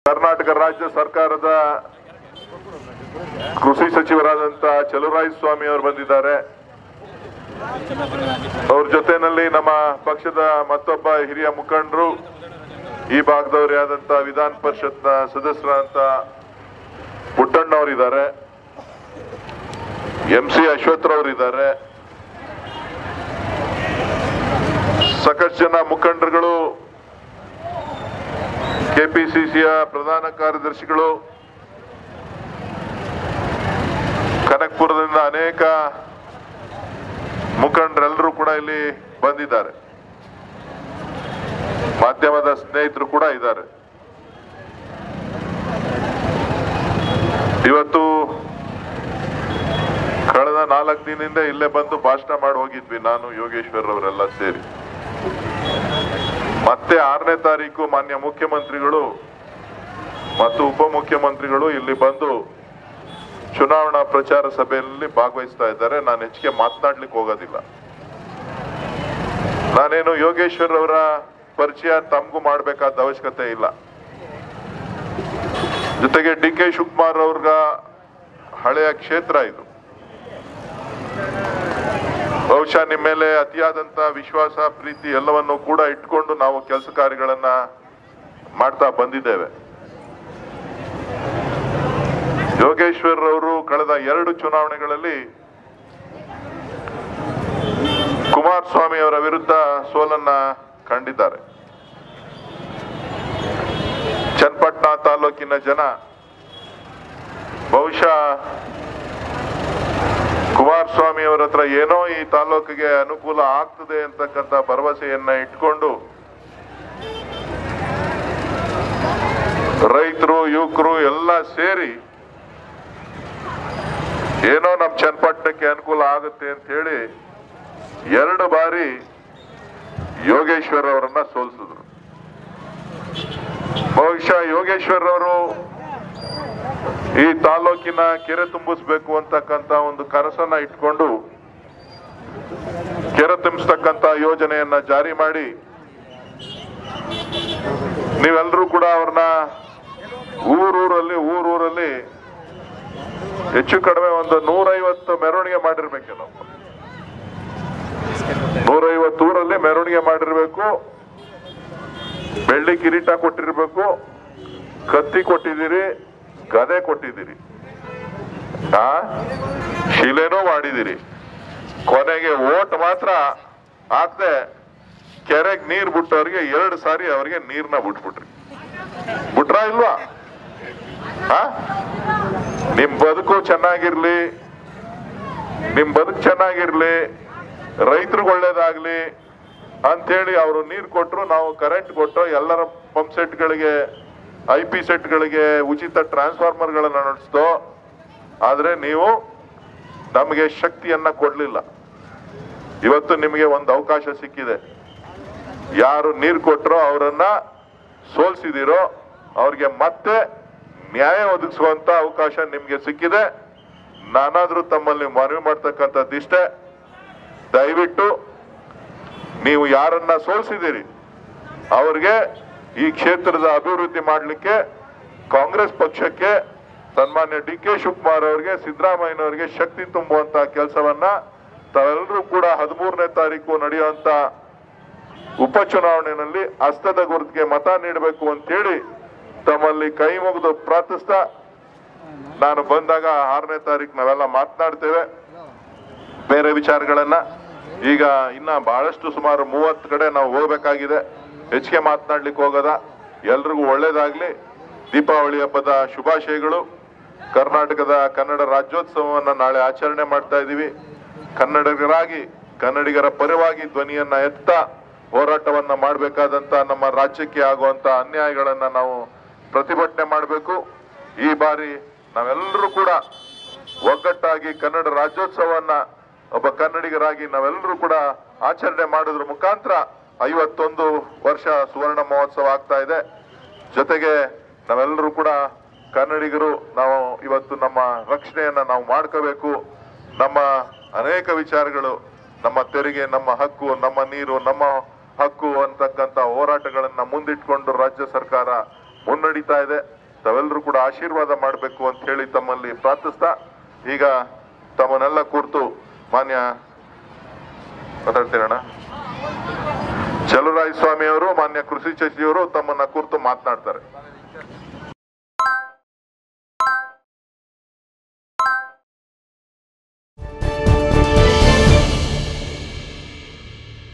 ಕರ್ನಾಟಕ ರಾಜ್ಯ ಸರ್ಕಾರದ ಕೃಷಿ ಸಚಿವರಾದಂತ ಚಲುರಾಯ ಸ್ವಾಮಿ ಅವರು ಬಂದಿದ್ದಾರೆ ಅವ್ರ ಜೊತೆನಲ್ಲಿ ನಮ್ಮ ಪಕ್ಷದ ಮತ್ತೊಬ್ಬ ಹಿರಿಯ ಮುಖಂಡರು ಈ ಭಾಗದವರೇ ಆದಂತ ವಿಧಾನ ಪರಿಷತ್ನ ಸದಸ್ಯರಾದಂತ ಪುಟ್ಟಣ್ಣವರಿದ್ದಾರೆ ಎಂ ಸಿ ಅಶ್ವಥ್ರವರಿದ್ದಾರೆ ಸಾಕಷ್ಟು ಜನ ಮುಖಂಡರುಗಳು ಕೆಪಿಸಿಸಿಯ ಪ್ರಧಾನ ಕಾರ್ಯದರ್ಶಿಗಳು ಕನಕ್ಪುರದಿಂದ ಅನೇಕ ಮುಖಂಡರೆಲ್ಲರೂ ಕೂಡ ಇಲ್ಲಿ ಬಂದಿದ್ದಾರೆ ಮಾಧ್ಯಮದ ಸ್ನೇಹಿತರು ಕೂಡ ಇದ್ದಾರೆ ಇವತ್ತು ಕಳೆದ ನಾಲ್ಕು ದಿನದಿಂದ ಇಲ್ಲೇ ಬಂದು ಭಾಷಣ ಮಾಡಿ ಹೋಗಿದ್ವಿ ನಾನು ಯೋಗೇಶ್ವರ್ ಅವರೆಲ್ಲ ಸೇರಿ ಮತ್ತೆ ಆರನೇ ತಾರೀಕು ಮಾನ್ಯ ಮುಖ್ಯಮಂತ್ರಿಗಳು ಮತ್ತು ಉಪಮುಖ್ಯಮಂತ್ರಿಗಳು ಇಲ್ಲಿ ಬಂದು ಚುನಾವಣಾ ಪ್ರಚಾರ ಸಭೆಯಲ್ಲಿ ಭಾಗವಹಿಸ್ತಾ ಇದ್ದಾರೆ ನಾನು ಹೆಚ್ಚಿಗೆ ಮಾತನಾಡ್ಲಿಕ್ಕೆ ಹೋಗೋದಿಲ್ಲ ನಾನೇನು ಯೋಗೇಶ್ವರ್ ಅವರ ಪರಿಚಯ ತಮಗೂ ಮಾಡಬೇಕಾದ ಅವಶ್ಯಕತೆ ಇಲ್ಲ ಜೊತೆಗೆ ಡಿ ಕೆ ಶಿವಕುಮಾರ್ ಅವ್ರ ಹಳೆಯ ಕ್ಷೇತ್ರ ಇದು ಬಹುಶಃ ನಿಮ್ಮ ಮೇಲೆ ಅತಿಯಾದಂತ ವಿಶ್ವಾಸ ಪ್ರೀತಿ ಎಲ್ಲವನ್ನು ಕೂಡ ಇಟ್ಕೊಂಡು ನಾವು ಕೆಲಸ ಕಾರ್ಯಗಳನ್ನ ಮಾಡ್ತಾ ಬಂದಿದ್ದೇವೆ ಯೋಗೇಶ್ವರ್ ಅವರು ಕಳೆದ ಎರಡು ಚುನಾವಣೆಗಳಲ್ಲಿ ಕುಮಾರಸ್ವಾಮಿ ಅವರ ವಿರುದ್ಧ ಸೋಲನ್ನ ಕಂಡಿದ್ದಾರೆ ಚನ್ನಪಟ್ಟಣ ತಾಲೂಕಿನ ಜನ ಬಹುಶಃ ಕುಮಾರಸ್ವಾಮಿ ಅವರ ಹತ್ರ ಏನೋ ಈ ತಾಲೂಕಿಗೆ ಅನುಕೂಲ ಆಗ್ತದೆ ಅಂತಕ್ಕಂಥ ಭರವಸೆಯನ್ನ ಇಟ್ಕೊಂಡು ರೈತರು ಯುವಕರು ಎಲ್ಲ ಸೇರಿ ಏನೋ ನಮ್ ಚನ್ನಪಟ್ಟಣಕ್ಕೆ ಅನುಕೂಲ ಆಗುತ್ತೆ ಅಂತ ಹೇಳಿ ಎರಡು ಬಾರಿ ಯೋಗೇಶ್ವರ್ ಅವರನ್ನ ಸೋಲಿಸಿದ್ರು ಬಹುಶಃ ಯೋಗೇಶ್ವರ್ ಅವರು ಈ ತಾಲೂಕಿನ ಕೆರೆ ತುಂಬಿಸ್ಬೇಕು ಅಂತಕ್ಕಂತ ಒಂದು ಕನಸನ್ನ ಇಟ್ಕೊಂಡು ಕೆರೆ ತುಂಬಿಸ್ತಕ್ಕಂತ ಯೋಜನೆಯನ್ನ ಜಾರಿ ಮಾಡಿ ನೀವೆಲ್ಲರೂ ಕೂಡ ಅವ್ರನ್ನ ಊರೂರಲ್ಲಿ ಊರೂರಲ್ಲಿ ಹೆಚ್ಚು ಕಡಿಮೆ ಒಂದು ನೂರೈವತ್ತು ಮೆರವಣಿಗೆ ಮಾಡಿರ್ಬೇಕೇನೋ ನೂರೈವತ್ತು ಊರಲ್ಲಿ ಮೆರವಣಿಗೆ ಮಾಡಿರ್ಬೇಕು ಬೆಳ್ಳಿ ಕಿರೀಟ ಕೊಟ್ಟಿರ್ಬೇಕು ಕತ್ತಿ ಕೊಟ್ಟಿದ್ದೀರಿ ಗದೆ ಕೊಟ್ಟಿದ್ದೀರಿ ಆ ಶಿಲೆನೂ ಮಾಡಿದಿರಿ ಕೊನೆಗೆ ಓಟ್ ಮಾತ್ರ ಹಾಕ್ದೆ ಕೆರೆಗೆ ನೀರ್ ಬಿಟ್ಟವ್ರಿಗೆ ಎರಡು ಸಾರಿ ಅವ್ರಿಗೆ ನೀರ್ನ ಬಿಟ್ಬಿಟ್ರಿ ಬಿಟ್ರ ಇಲ್ವಾ ಆ ನಿಮ್ ಬದುಕು ಚೆನ್ನಾಗಿರ್ಲಿ ನಿಮ್ ಬದುಕು ಚೆನ್ನಾಗಿರ್ಲಿ ರೈತರಿಗೆ ಒಳ್ಳೇದಾಗ್ಲಿ ಅಂತೇಳಿ ಅವರು ನೀರು ಕೊಟ್ರು ನಾವು ಕರೆಂಟ್ ಕೊಟ್ಟು ಎಲ್ಲರ ಪಂಪ್ ಸೆಟ್ಗಳಿಗೆ ಐ ಪಿ ಸೆಟ್ಗಳಿಗೆ ಉಚಿತ ಟ್ರಾನ್ಸ್ಫಾರ್ಮರ್ಗಳನ್ನ ನಡೆಸ್ತೋ ಆದ್ರೆ ನೀವು ನಮಗೆ ಶಕ್ತಿಯನ್ನ ಕೊಡ್ಲಿಲ್ಲ ಇವತ್ತು ನಿಮಗೆ ಒಂದು ಅವಕಾಶ ಸಿಕ್ಕಿದೆ ಯಾರು ನೀರು ಕೊಟ್ರೋ ಅವರನ್ನ ಸೋಲ್ಸಿದಿರೋ ಅವ್ರಿಗೆ ಮತ್ತೆ ನ್ಯಾಯ ಒದಗಿಸುವಂತ ಅವಕಾಶ ನಿಮ್ಗೆ ಸಿಕ್ಕಿದೆ ನಾನಾದ್ರೂ ತಮ್ಮಲ್ಲಿ ಮನವಿ ಮಾಡ್ತಕ್ಕಂಥದ್ದಿಷ್ಟೇ ದಯವಿಟ್ಟು ನೀವು ಯಾರನ್ನ ಸೋಲ್ಸಿದ್ದೀರಿ ಅವ್ರಿಗೆ ಈ ಕ್ಷೇತ್ರದ ಅಭಿವೃದ್ಧಿ ಮಾಡಲಿಕ್ಕೆ ಕಾಂಗ್ರೆಸ್ ಪಕ್ಷಕ್ಕೆ ಸನ್ಮಾನ್ಯ ಡಿ ಕೆ ಶಿವಕುಮಾರ್ ಅವರಿಗೆ ಸಿದ್ದರಾಮಯ್ಯನವರಿಗೆ ಶಕ್ತಿ ತುಂಬುವಂತ ಕೆಲಸವನ್ನ ತಾವೆಲ್ಲರೂ ಕೂಡ ಹದಿಮೂರನೇ ತಾರೀಕು ನಡೆಯುವಂತ ಉಪಚುನಾವಣೆಯಲ್ಲಿ ಹಸ್ತದ ಗುರುತಿಗೆ ಮತ ನೀಡಬೇಕು ಅಂತೇಳಿ ತಮ್ಮಲ್ಲಿ ಕೈ ಮುಗಿದು ಪ್ರಾರ್ಥಿಸ್ತಾ ನಾನು ಬಂದಾಗ ಆರನೇ ತಾರೀಕು ನಾವೆಲ್ಲ ಮಾತನಾಡ್ತೇವೆ ಬೇರೆ ವಿಚಾರಗಳನ್ನ ಈಗ ಇನ್ನ ಬಹಳಷ್ಟು ಸುಮಾರು ಮೂವತ್ತು ಕಡೆ ನಾವು ಹೋಗ್ಬೇಕಾಗಿದೆ ಹೆಚ್ಚಿಗೆ ಮಾತನಾಡ್ಲಿಕ್ಕೆ ಹೋಗದ ಎಲ್ರಿಗೂ ಒಳ್ಳೇದಾಗ್ಲಿ ದೀಪಾವಳಿ ಹಬ್ಬದ ಶುಭಾಶಯಗಳು ಕರ್ನಾಟಕದ ಕನ್ನಡ ರಾಜ್ಯೋತ್ಸವವನ್ನ ನಾಳೆ ಆಚರಣೆ ಮಾಡ್ತಾ ಇದೀವಿ ಕನ್ನಡಿಗರಾಗಿ ಕನ್ನಡಿಗರ ಪರವಾಗಿ ಧ್ವನಿಯನ್ನ ಎತ್ತ ಹೋರಾಟವನ್ನ ಮಾಡಬೇಕಾದಂತ ನಮ್ಮ ರಾಜ್ಯಕ್ಕೆ ಆಗುವಂತ ಅನ್ಯಾಯಗಳನ್ನ ನಾವು ಪ್ರತಿಭಟನೆ ಮಾಡಬೇಕು ಈ ಬಾರಿ ನಾವೆಲ್ಲರೂ ಕೂಡ ಒಗ್ಗಟ್ಟಾಗಿ ಕನ್ನಡ ರಾಜ್ಯೋತ್ಸವವನ್ನ ಒಬ್ಬ ಕನ್ನಡಿಗರಾಗಿ ನಾವೆಲ್ಲರೂ ಕೂಡ ಆಚರಣೆ ಮಾಡೋದ್ರ ಮುಖಾಂತರ ಐವತ್ತೊಂದು ವರ್ಷ ಸುವರ್ಣ ಮಹೋತ್ಸವ ಆಗ್ತಾ ಇದೆ ಜೊತೆಗೆ ನಾವೆಲ್ಲರೂ ಕೂಡ ಕನ್ನಡಿಗರು ನಾವು ಇವತ್ತು ನಮ್ಮ ರಕ್ಷಣೆಯನ್ನ ನಾವು ಮಾಡ್ಕೋಬೇಕು ನಮ್ಮ ಅನೇಕ ವಿಚಾರಗಳು ನಮ್ಮ ತೆರಿಗೆ ನಮ್ಮ ಹಕ್ಕು ನಮ್ಮ ನೀರು ನಮ್ಮ ಹಕ್ಕು ಅಂತಕ್ಕಂತ ಹೋರಾಟಗಳನ್ನ ಮುಂದಿಟ್ಕೊಂಡು ರಾಜ್ಯ ಸರ್ಕಾರ ಮುನ್ನಡೀತಾ ಇದೆ ತಾವೆಲ್ಲರೂ ಕೂಡ ಆಶೀರ್ವಾದ ಮಾಡಬೇಕು ಅಂತ ಹೇಳಿ ತಮ್ಮಲ್ಲಿ ಪ್ರಾರ್ಥಿಸ್ತಾ ಈಗ ತಮ್ಮನ್ನೆಲ್ಲ ಕುರಿತು ಮಾನ್ಯ ಮಾತಾಡ್ತೀರಣ್ಣ ಚಲುರಾಯ ಸ್ವಾಮಿ ಅವರು ಮಾನ್ಯ ಕೃಷಿ ಸಚಿವರು ತಮ್ಮನ್ನ ಕುರಿತು ಮಾತನಾಡ್ತಾರೆ